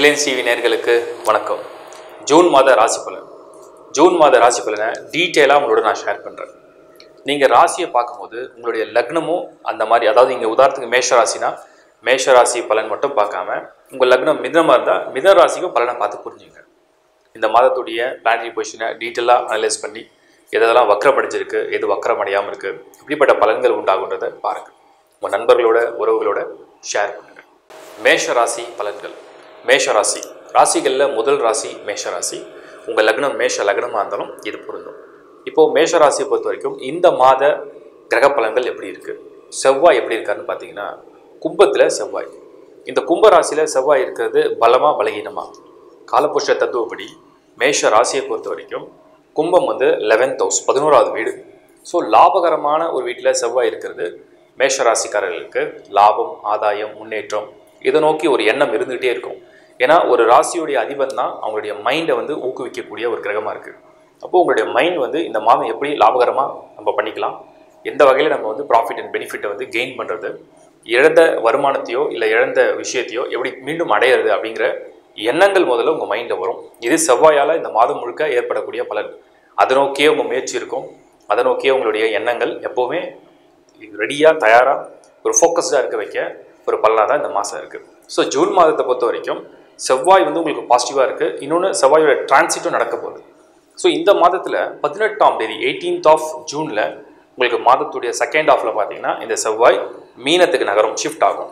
Reliance TV நேர்களுக்கு வணக்கம் June மாத ராசி பலன் ஜூன் மாத ராசி பலனை டீட்டெயிலாக உங்களோட நான் ஷேர் பண்ணுறேன் நீங்கள் ராசியை பார்க்கும்போது உங்களுடைய லக்னமும் அந்த மாதிரி அதாவது இங்கே உதாரணத்துக்கு மேஷ ராசினா மேஷ ராசி பலன் மட்டும் பார்க்காம உங்கள் லக்னம் மிதமாக இருந்தால் மித ராசிக்கும் பலனை பார்த்து புரிஞ்சுங்க இந்த மாதத்துடைய பிளானரி பொசிஷனை டீட்டெயிலாக அனலைஸ் பண்ணி எதெல்லாம் வக்கரமடைஞ்சிருக்கு எது வக்கரம் அடையாமல் இருக்குது இப்படிப்பட்ட பலன்கள் உண்டாகுன்றதை பாருங்கள் உங்கள் நண்பர்களோட உறவுகளோட ஷேர் பண்ணுங்கள் மேஷ ராசி பலன்கள் மேஷ ராசி ராசிகளில் முதல் ராசி மேஷ ராசி உங்கள் லக்னம் மேஷ லக்னமாக இருந்தாலும் இது பொருந்தும் இப்போது மேஷ ராசியை பொறுத்த வரைக்கும் இந்த மாத கிரக பலன்கள் எப்படி இருக்குது செவ்வாய் எப்படி இருக்காருன்னு பார்த்தீங்கன்னா கும்பத்தில் செவ்வாய் இந்த கும்ப ராசியில் செவ்வாய் இருக்கிறது பலமாக பலகீனமா காலபுருஷ தத்துவப்படி மேஷ ராசியை பொறுத்த வரைக்கும் கும்பம் வந்து லெவன்த் ஹவுஸ் பதினோராவது வீடு ஸோ லாபகரமான ஒரு வீட்டில் செவ்வாய் இருக்கிறது மேஷ ராசிக்காரர்களுக்கு லாபம் ஆதாயம் முன்னேற்றம் இதை நோக்கி ஒரு எண்ணம் இருந்துகிட்டே இருக்கும் ஏன்னா ஒரு ராசியுடைய அதிபன் தான் அவங்களுடைய மைண்டை வந்து ஊக்குவிக்கக்கூடிய ஒரு கிரகமாக இருக்குது அப்போது உங்களுடைய மைண்ட் வந்து இந்த மாதம் எப்படி லாபகரமாக நம்ம பண்ணிக்கலாம் எந்த வகையில் நம்ம வந்து ப்ராஃபிட் அண்ட் பெனிஃபிட்டை வந்து கெயின் பண்ணுறது இழந்த வருமானத்தையோ இல்லை இழந்த விஷயத்தையோ எப்படி மீண்டும் அடையிறது அப்படிங்கிற எண்ணங்கள் முதல்ல உங்கள் மைண்டில் வரும் இது செவ்வாயால் இந்த மாதம் முழுக்க ஏற்படக்கூடிய பலன் அதை நோக்கியே உங்கள் முயற்சி இருக்கும் அதை நோக்கியே உங்களுடைய எண்ணங்கள் எப்போவுமே ரெடியாக தயாராக ஒரு ஃபோக்கஸ்டாக இருக்க வைக்க ஒரு பலனாக தான் இந்த மாதம் இருக்குது ஸோ ஜூன் மாதத்தை பொறுத்த வரைக்கும் செவ்வாய் வந்து உங்களுக்கு பாசிட்டிவாக இருக்குது இன்னொன்று செவ்வாயோட டிரான்சிட்டும் நடக்க போகுது ஸோ இந்த மாதத்தில் பதினெட்டாம் தேதி எயிட்டீன்த் ஆஃப் ஜூனில் உங்களுக்கு மாதத்துடைய செகண்ட் ஆஃபில் பார்த்தீங்கன்னா இந்த செவ்வாய் மீனத்துக்கு நகரம் ஷிஃப்ட் ஆகும்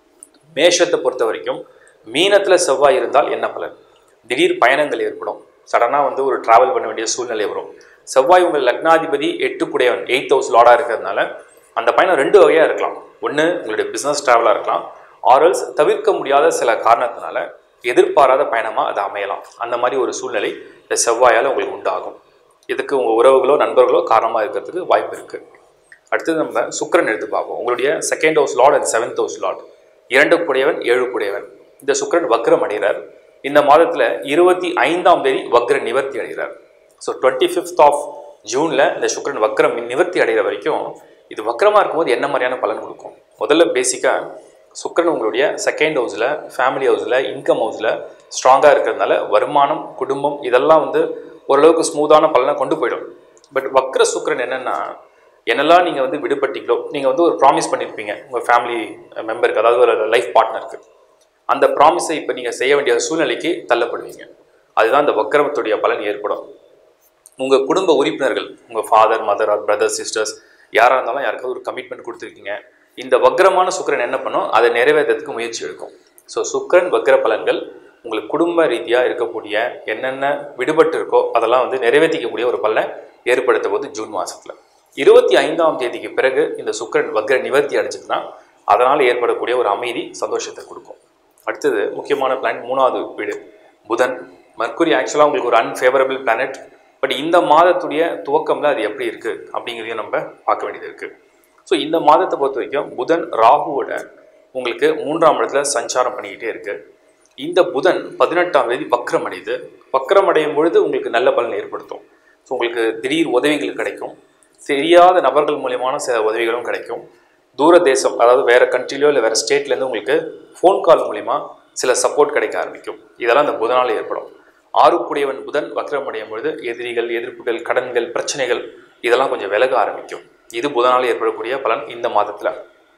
மேஷத்தை பொறுத்த வரைக்கும் மீனத்தில் செவ்வாய் இருந்தால் என்ன பலன் திடீர் பயணங்கள் ஏற்படும் சடனாக வந்து ஒரு ட்ராவல் பண்ண வேண்டிய சூழ்நிலை வரும் செவ்வாய் உங்கள் லக்னாதிபதி எட்டுக்குடையவன் எயித் ஹவுஸ் லாடாக இருக்கிறதுனால அந்த பயணம் ரெண்டு வகையாக இருக்கலாம் ஒன்று உங்களுடைய பிஸ்னஸ் ட்ராவலாக இருக்கலாம் ஆரல்ஸ் தவிர்க்க முடியாத சில காரணத்தினால எதிர்பாராத பயணமாக அது அமையலாம் அந்த மாதிரி ஒரு சூழ்நிலை இந்த செவ்வாயால் உங்களுக்கு உண்டாகும் இதுக்கு உங்கள் உறவுகளோ நண்பர்களோ காரணமாக இருக்கிறதுக்கு வாய்ப்பு இருக்குது அடுத்தது நம்ம சுக்கிரன் எடுத்து பார்ப்போம் உங்களுடைய second house lord and seventh house lord இரண்டு கூடையவன் ஏழு கூடையவன் இந்த சுக்கிரன் வக்ரம் அடைகிறார் இந்த மாதத்தில் இருபத்தி ஐந்தாம் தேதி வக்ர நிவர்த்தி அடைகிறார் ஸோ டுவெண்ட்டி ஃபிஃப்த் ஆஃப் ஜூனில் இந்த சுக்கிரன் வக்ரம் நிவர்த்தி அடைகிற வரைக்கும் இது வக்ரமாக இருக்கும்போது என்ன மாதிரியான பலன் கொடுக்கும் முதல்ல பேசிக்காக சுக்கிரன் உங்களுடைய செகண்ட் ஹவுஸில் ஃபேமிலி ஹவுஸில் இன்கம் ஹவுஸில் ஸ்ட்ராங்காக இருக்கிறதுனால வருமானம் குடும்பம் இதெல்லாம் வந்து ஓரளவுக்கு ஸ்மூத்தான பலனை கொண்டு போயிடும் பட் வக்ர சுக்கிரன் என்னென்னா என்னெல்லாம் நீங்கள் வந்து விடுபட்டீங்களோ நீங்கள் வந்து ஒரு ப்ராமிஸ் பண்ணியிருப்பீங்க உங்கள் ஃபேமிலி மெம்பருக்கு அதாவது ஒரு லைஃப் பார்ட்னருக்கு அந்த ப்ராமிஸை இப்போ நீங்கள் செய்ய வேண்டிய சூழ்நிலைக்கு தள்ளப்படுவீங்க அதுதான் இந்த வக்கரத்துடைய பலன் ஏற்படும் உங்கள் குடும்ப உறுப்பினர்கள் உங்கள் father mother or brother sisters யாராக இருந்தாலும் யாருக்காவது ஒரு கமிட்மெண்ட் கொடுத்துருக்கீங்க இந்த வக்ரமான சுக்கரன் என்ன பண்ணும் அதை நிறைவேற்றத்துக்கு முயற்சி எடுக்கும் ஸோ சுக்கரன் வக்ர பலன்கள் உங்களுக்கு குடும்ப ரீதியாக இருக்கக்கூடிய என்னென்ன விடுபட்டு இருக்கோ அதெல்லாம் வந்து நிறைவேற்றிக்கக்கூடிய ஒரு பலனை ஏற்படுத்த போது ஜூன் மாதத்தில் இருபத்தி ஐந்தாம் தேதிக்கு பிறகு இந்த சுக்கரன் வக்ர நிவர்த்தி அடைஞ்சதுன்னா அதனால் ஏற்படக்கூடிய ஒரு அமைதி சந்தோஷத்தை கொடுக்கும் அடுத்தது முக்கியமான பிளான் மூணாவது வீடு புதன் மர்க்குரி ஆக்சுவலாக உங்களுக்கு ஒரு அன்ஃபேவரபிள் பிளானட் பட் இந்த மாதத்துடைய துவக்கம்ல அது எப்படி இருக்குது அப்படிங்கிறதையும் நம்ம பார்க்க வேண்டியது இருக்குது ஸோ இந்த மாதத்தை பொறுத்த வரைக்கும் புதன் ராகுவோட உங்களுக்கு மூன்றாம் இடத்துல சஞ்சாரம் பண்ணிக்கிட்டே இருக்கு இந்த புதன் பதினெட்டாம் தேதி வக்ரம் அடையுது வக்ரம் அடையும் பொழுது உங்களுக்கு நல்ல பலன் ஏற்படுத்தும் ஸோ உங்களுக்கு திடீர் உதவிகள் கிடைக்கும் தெரியாத நபர்கள் மூலியமான சில உதவிகளும் கிடைக்கும் தூர தேசம் அதாவது வேறு கண்ட்ரிலையோ இல்லை வேறு ஸ்டேட்லேருந்து உங்களுக்கு ஃபோன் கால் மூலிமா சில சப்போர்ட் கிடைக்க ஆரம்பிக்கும் இதெல்லாம் இந்த புதனால் ஏற்படும் ஆறுக்குடையவன் புதன் வக்ரம் அடையும் பொழுது எதிரிகள் எதிர்ப்புகள் கடன்கள் பிரச்சனைகள் இதெல்லாம் கொஞ்சம் விலக ஆரம்பிக்கும் இது புதனால் ஏற்படக்கூடிய பலன் இந்த மாதத்தில்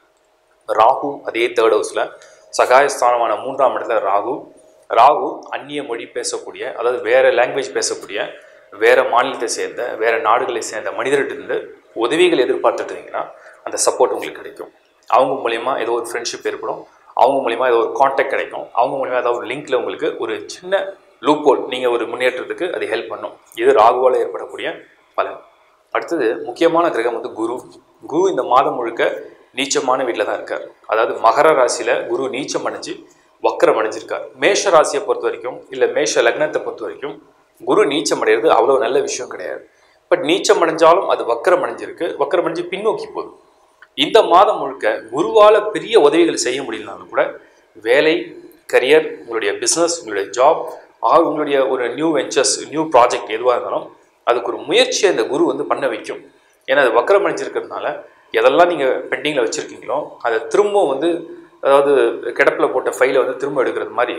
ராகு அதே தேர்ட் ஹவுஸில் சகாயஸ்தானமான மூன்றாம் இடத்துல ராகு ராகு அந்நிய மொழி பேசக்கூடிய அதாவது வேறு லாங்குவேஜ் பேசக்கூடிய வேறு மாநிலத்தை சேர்ந்த வேறு நாடுகளை சேர்ந்த மனிதர்கிட்ட உதவிகள் எதிர்பார்த்துட்டு இருந்தீங்கன்னா அந்த சப்போர்ட் உங்களுக்கு கிடைக்கும் அவங்க மூலிமா ஏதோ ஒரு ஃப்ரெண்ட்ஷிப் ஏற்படும் அவங்க மூலிமா ஏதோ ஒரு காண்டாக்ட் கிடைக்கும் அவங்க மூலிமா ஏதோ ஒரு லிங்க்கில் உங்களுக்கு ஒரு சின்ன லூப்போல் நீங்கள் ஒரு முன்னேற்றத்துக்கு அது ஹெல்ப் பண்ணும் இது ராகுவால் ஏற்படக்கூடிய பலன் அடுத்தது முக்கியமான கிரகம் வந்து குரு குரு இந்த மாதம் முழுக்க நீச்சமான வீட்டில் தான் இருக்கார் அதாவது மகர ராசியில் குரு நீச்சம் அடைஞ்சு வக்கரம் அடைஞ்சிருக்கார் மேஷ ராசியை பொறுத்த வரைக்கும் இல்லை மேஷ லக்னத்தை பொறுத்த வரைக்கும் குரு நீச்சம் அடைகிறது அவ்வளோ நல்ல விஷயம் கிடையாது பட் நீச்சம் அடைஞ்சாலும் அது வக்கரம் அடைஞ்சிருக்கு வக்கரம் அடைஞ்சு பின்னோக்கி போகுது இந்த மாதம் முழுக்க குருவால் பெரிய உதவிகள் செய்ய முடியலனாலும் கூட வேலை கரியர் உங்களுடைய பிஸ்னஸ் உங்களுடைய ஜாப் ஆர் உங்களுடைய ஒரு நியூ வெஞ்சர்ஸ் நியூ ப்ராஜெக்ட் எதுவாக இருந்தாலும் அதுக்கு ஒரு முயற்சியை அந்த குரு வந்து பண்ண வைக்கும் ஏன்னா அது வக்கரம் அடைஞ்சிருக்கிறதுனால எதெல்லாம் நீங்கள் பெண்டிங்கில் வச்சுருக்கீங்களோ அதை திரும்பவும் வந்து அதாவது கிடப்பில் போட்ட ஃபைலை வந்து திரும்ப எடுக்கிறது மாதிரி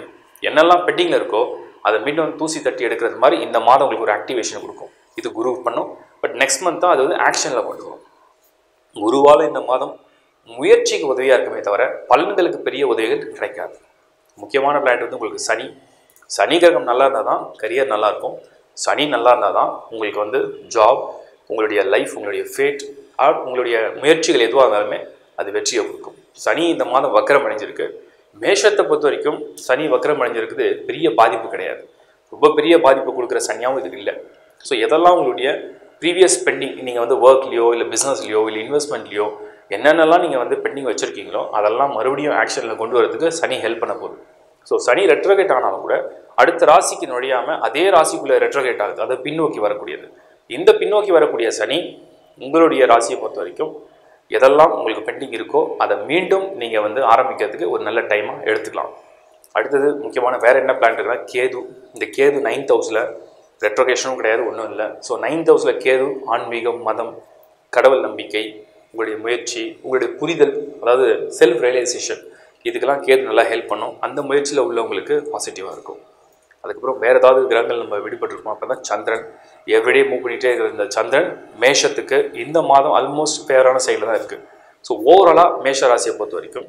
என்னெல்லாம் பெண்டிங்கில் இருக்கோ அதை மீண்டும் தூசி தட்டி எடுக்கிறது மாதிரி இந்த மாதம் உங்களுக்கு ஒரு ஆக்டிவேஷன் கொடுக்கும் இது குரு பண்ணும் பட் நெக்ஸ்ட் மந்த் தான் அது வந்து ஆக்ஷனில் கொண்டு வரும் குருவால் இந்த மாதம் முயற்சிக்கு உதவியாக இருக்குமே தவிர பலன்களுக்கு பெரிய உதவிகள் கிடைக்காது முக்கியமான பிளானட் வந்து உங்களுக்கு சனி சனி கிரகம் நல்லா இருந்தால் தான் கரியர் நல்லா இருக்கும் சனி நல்லா இருந்தால் தான் உங்களுக்கு வந்து ஜாப் உங்களுடைய லைஃப் உங்களுடைய ஃபேட் ஆர் உங்களுடைய முயற்சிகள் எதுவாக இருந்தாலுமே அது வெற்றியை கொடுக்கும் சனி இந்த மாதம் வக்கரம் அடைஞ்சிருக்கு மேஷத்தை பொறுத்த வரைக்கும் சனி வக்கரம் அடைஞ்சிருக்குது பெரிய பாதிப்பு கிடையாது ரொம்ப பெரிய பாதிப்பு கொடுக்குற சனியாகவும் இது இல்லை ஸோ எதெல்லாம் உங்களுடைய ப்ரீவியஸ் பெண்டிங் நீங்கள் வந்து ஒர்க்லேயோ இல்லை பிஸ்னஸ்லையோ இல்லை இன்வெஸ்ட்மெண்ட்லையோ என்னென்னலாம் நீங்கள் வந்து பெண்டிங் வச்சுருக்கீங்களோ அதெல்லாம் மறுபடியும் ஆக்ஷனில் கொண்டு வரதுக்கு சனி ஹெல்ப் பண்ண போகுது ஸோ சனி ரெட்ரோகேட் ஆனாலும் கூட அடுத்த ராசிக்கு நுழையாமல் அதே ராசிக்குள்ளே ரெட்ரோகேட் ஆகுது அது பின்னோக்கி வரக்கூடியது இந்த பின்னோக்கி வரக்கூடிய சனி உங்களுடைய ராசியை பொறுத்த வரைக்கும் எதெல்லாம் உங்களுக்கு பெண்டிங் இருக்கோ அதை மீண்டும் நீங்கள் வந்து ஆரம்பிக்கிறதுக்கு ஒரு நல்ல டைமாக எடுத்துக்கலாம் அடுத்தது முக்கியமான வேறு என்ன பிளான் இருக்குன்னா கேது இந்த கேது நைன்த் ஹவுஸில் ரெட்ரோகேஷனும் கிடையாது ஒன்றும் இல்லை ஸோ நைன்த் ஹவுஸில் கேது ஆன்மீகம் மதம் கடவுள் நம்பிக்கை உங்களுடைய முயற்சி உங்களுடைய புரிதல் அதாவது செல்ஃப் ரியலைசேஷன் இதுக்கெல்லாம் கேது நல்லா ஹெல்ப் பண்ணும் அந்த முயற்சியில் உள்ளவங்களுக்கு பாசிட்டிவாக இருக்கும் அதுக்கப்புறம் வேறு ஏதாவது கிரகங்கள் நம்ம விடுபட்டிருக்கோம் அப்போ தான் சந்திரன் எவ்ரிடே மூவ் பண்ணிகிட்டே இருக்கிற இந்த சந்திரன் மேஷத்துக்கு இந்த மாதம் ஆல்மோஸ்ட் ஃபேவரான சைடில் தான் இருக்குது ஸோ ஓவராலாக மேஷ ராசியை பொறுத்த வரைக்கும்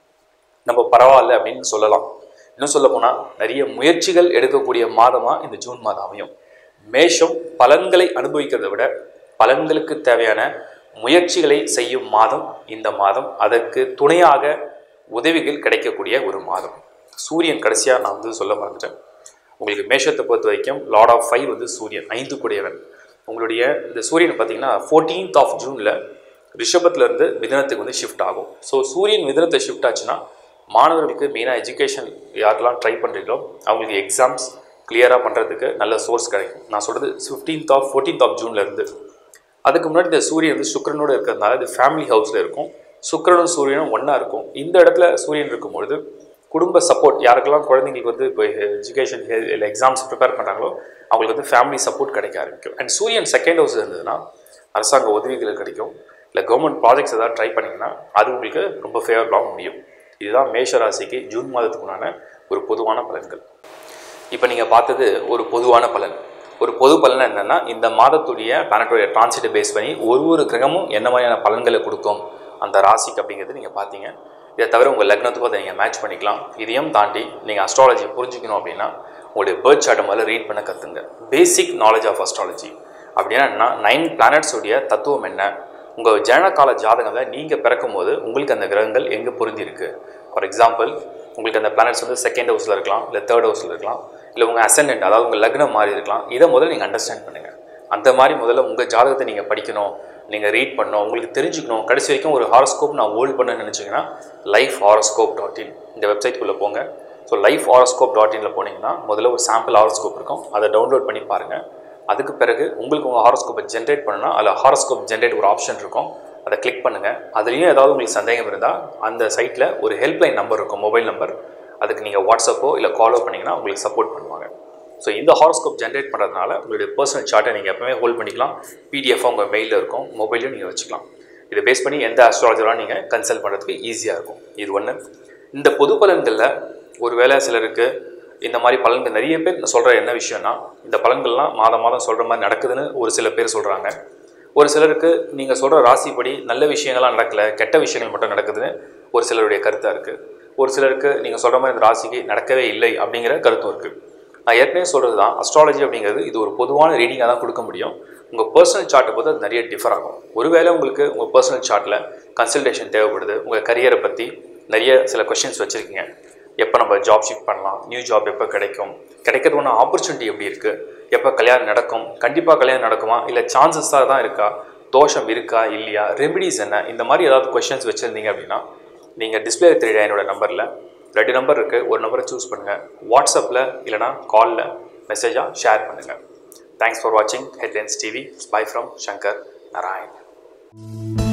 நம்ம பரவாயில்ல அப்படின்னு சொல்லலாம் இன்னும் சொல்ல போனால் நிறைய முயற்சிகள் எடுக்கக்கூடிய மாதமாக இந்த ஜூன் மாதம் அமையும் மேஷம் பலன்களை அனுபவிக்கிறதை விட பலன்களுக்கு தேவையான முயற்சிகளை செய்யும் மாதம் இந்த மாதம் அதற்கு துணையாக உதவிகள் கிடைக்கக்கூடிய ஒரு மாதம் சூரியன் கடைசியாக நான் வந்து சொல்ல மறந்துட்டேன் உங்களுக்கு மேஷத்தை பொறுத்த வரைக்கும் லார்ட் ஆஃப் ஃபைவ் வந்து சூரியன் ஐந்து கூடியவன் உங்களுடைய இந்த சூரியன் பார்த்தீங்கன்னா ஃபோர்டீன்த் ஆஃப் ஜூனில் ரிஷபத்துலேருந்து மிதனத்துக்கு வந்து ஷிஃப்ட் ஆகும் ஸோ சூரியன் மிதனத்தை ஷிஃப்ட் ஆச்சுன்னா மாணவர்களுக்கு மெயினாக எஜுகேஷன் யாருக்கெல்லாம் ட்ரை பண்ணுறீங்களோ அவங்களுக்கு எக்ஸாம்ஸ் கிளியராக பண்ணுறதுக்கு நல்ல சோர்ஸ் கிடைக்கும் நான் சொல்கிறது ஃபிஃப்டீன்த் ஆஃப் ஃபோர்டீன்த் ஆஃப் ஜூன்லேருந்து அதுக்கு முன்னாடி இந்த சூரியன் வந்து சுக்கரனோடு இருக்கிறதுனால இது ஃபேமிலி ஹவுஸில் இருக்கும் சுக்கரனும் சூரியனும் ஒன்றா இருக்கும் இந்த இடத்துல சூரியன் இருக்கும்பொழுது குடும்ப சப்போர்ட் யாருக்கெல்லாம் குழந்தைங்களுக்கு வந்து இப்போ எஜுகேஷன் இல்லை எக்ஸாம்ஸ் ப்ரிப்பேர் பண்ணுறாங்களோ அவங்களுக்கு வந்து ஃபேமிலி சப்போர்ட் கிடைக்க ஆரம்பிக்கும் அண்ட் சூரியன் செகண்ட் ஹவுஸ் இருந்ததுன்னா அரசாங்க உதவிகள் கிடைக்கும் இல்லை கவர்மெண்ட் ப்ராஜெக்ட்ஸ் ஏதாவது ட்ரை பண்ணிங்கன்னா அது உங்களுக்கு ரொம்ப ஃபேவரபுளாக முடியும் இதுதான் மேஷ ராசிக்கு ஜூன் மாதத்துக்குண்டான ஒரு பொதுவான பலன்கள் இப்போ நீங்கள் பார்த்தது ஒரு பொதுவான பலன் ஒரு பொது பலன் என்னென்னா இந்த மாதத்துடைய பிளானட்டோடைய டிரான்சிட்டை பேஸ் பண்ணி ஒரு ஒரு கிரகமும் என்ன மாதிரியான பலன்களை கொடுக்கும் அந்த ராசிக்கு அப்படிங்கிறது நீங்கள் பார்த்தீங்க இதை தவிர உங்கள் லக்னத்துக்கும் அதை நீங்கள் மேட்ச் பண்ணிக்கலாம் இதையும் தாண்டி நீங்கள் அஸ்ட்ராலஜி புரிஞ்சுக்கணும் அப்படின்னா உங்களுடைய பேர்த் சார்ட்டை முதல்ல ரீட் பண்ண கற்றுங்க பேசிக் நாலேஜ் ஆஃப் அஸ்ட்ராலஜி அப்படின்னா என்ன நைன் பிளானட்ஸுடைய தத்துவம் என்ன உங்கள் ஜனகால ஜாதகத்தில் நீங்கள் பிறக்கும்போது உங்களுக்கு அந்த கிரகங்கள் எங்கே பொருந்திருக்கு ஃபார் எக்ஸாம்பிள் உங்களுக்கு அந்த பிளானட்ஸ் வந்து செகண்ட் ஹவுஸில் இருக்கலாம் இல்லை தேர்ட் ஹவுஸில் இருக்கலாம் இல்லை உங்கள் அசண்டன்ட் அதாவது உங்கள் லக்னம் மாறி இருக்கலாம் இதை முதல்ல நீங்கள் அண்டர்ஸ்டாண்ட் பண்ணுங்கள் அந்த மாதிரி முதல்ல உங்கள் ஜாதகத்தை நீங்கள் படிக்கணும் நீங்கள் ரீட் பண்ணணும் உங்களுக்கு தெரிஞ்சுக்கணும் கடைசி வரைக்கும் ஒரு ஹாரோஸ்கோப் நான் ஹோல்ட் பண்ண நினச்சிங்கன்னா லைஃப் ஹாரோஸ்கோப் டாட் இன் இந்த வெப்சைட்குள்ளே போங்க ஸோ லைஃப் ஹாரோஸ்கோப் டாட் இனில் போனீங்கன்னா முதல்ல ஒரு சாம்பிள் ஹாரோஸ்கோப் இருக்கும் அதை டவுன்லோட் பண்ணி பாருங்கள் அதுக்கு பிறகு உங்களுக்கு உங்கள் ஹாரோஸ்கோப்பை ஜென்ரேட் பண்ணணும்னா அதில் ஹாரோஸ்கோப் ஜென்ரேட் ஒரு ஆப்ஷன் இருக்கும் அதை கிளிக் பண்ணுங்கள் அதுலேயும் ஏதாவது உங்களுக்கு சந்தேகம் இருந்தால் அந்த சைட்டில் ஒரு ஹெல்ப்லைன் நம்பர் இருக்கும் மொபைல் நம்பர் அதுக்கு நீங்கள் வாட்ஸ்அப்போ இல்லை காலோ பண்ணிங்கன்னா உங்களுக்கு சப்போர்ட் பண்ணுவாங்க ஸோ இந்த ஹாரோஸ்கோப் ஜென்ரேட் பண்ணுறதுனால உங்களுடைய பர்சனல் சார்ட்டை நீங்கள் எப்பவுமே ஹோல்ட் பண்ணிக்கலாம் பிடிஎஃபாக உங்கள் மெயிலில் இருக்கும் மொபைலையும் நீங்கள் வச்சுக்கலாம் இதை பேஸ் பண்ணி எந்த அஸ்ட்ராலஜராக நீங்கள் கன்சல்ட் பண்ணுறதுக்கு ஈஸியாக இருக்கும் இது ஒன்று இந்த பொது பலன்களில் ஒருவேளை சிலருக்கு இந்த மாதிரி பலன்கள் நிறைய பேர் சொல்கிற என்ன விஷயம்னா இந்த பலன்கள்லாம் மாதம் மாதம் சொல்கிற மாதிரி நடக்குதுன்னு ஒரு சில பேர் சொல்கிறாங்க ஒரு சிலருக்கு நீங்கள் சொல்கிற ராசிப்படி நல்ல விஷயங்கள்லாம் நடக்கலை கெட்ட விஷயங்கள் மட்டும் நடக்குதுன்னு ஒரு சிலருடைய கருத்தாக இருக்குது ஒரு சிலருக்கு நீங்கள் சொல்கிற மாதிரி இந்த ராசிக்கு நடக்கவே இல்லை அப்படிங்கிற கருத்தும் இருக்குது நான் ஏற்கனவே சொல்கிறது தான் அஸ்ட்ராலஜி அப்படிங்கிறது இது ஒரு பொதுவான ரீடிங்காக தான் கொடுக்க முடியும் உங்கள் பர்சனல் சார்ட்டை பொறுத்து அது நிறைய டிஃபர் ஆகும் ஒருவேளை உங்களுக்கு உங்கள் பர்சனல் சார்ட்டில் கன்சல்டேஷன் தேவைப்படுது உங்கள் கரியரை பற்றி நிறைய சில கொஷின்ஸ் வச்சுருக்கீங்க எப்போ நம்ம ஜாப் ஷிஃப்ட் பண்ணலாம் நியூ ஜாப் எப்போ கிடைக்கும் கிடைக்கிறது ஒன்று ஆப்பர்ச்சுனிட்டி எப்படி இருக்குது எப்போ கல்யாணம் நடக்கும் கண்டிப்பாக கல்யாணம் நடக்குமா இல்லை சான்சஸாக தான் இருக்கா தோஷம் இருக்கா இல்லையா ரெமிடிஸ் என்ன இந்த மாதிரி ஏதாவது கொஷின்ஸ் வச்சுருந்தீங்க அப்படின்னா நீங்கள் டிஸ்பிளே தெரியுற என்னோட நம்பரில் ரெண்டு நம்பர் இருக்குது ஒரு நம்பரை சூஸ் பண்ணுங்கள் வாட்ஸ்அப்பில் இல்லைனா காலில் மெசேஜாக ஷேர் பண்ணுங்கள் தேங்க்ஸ் ஃபார் வாட்சிங் headlines TV bye from Shankar Narayan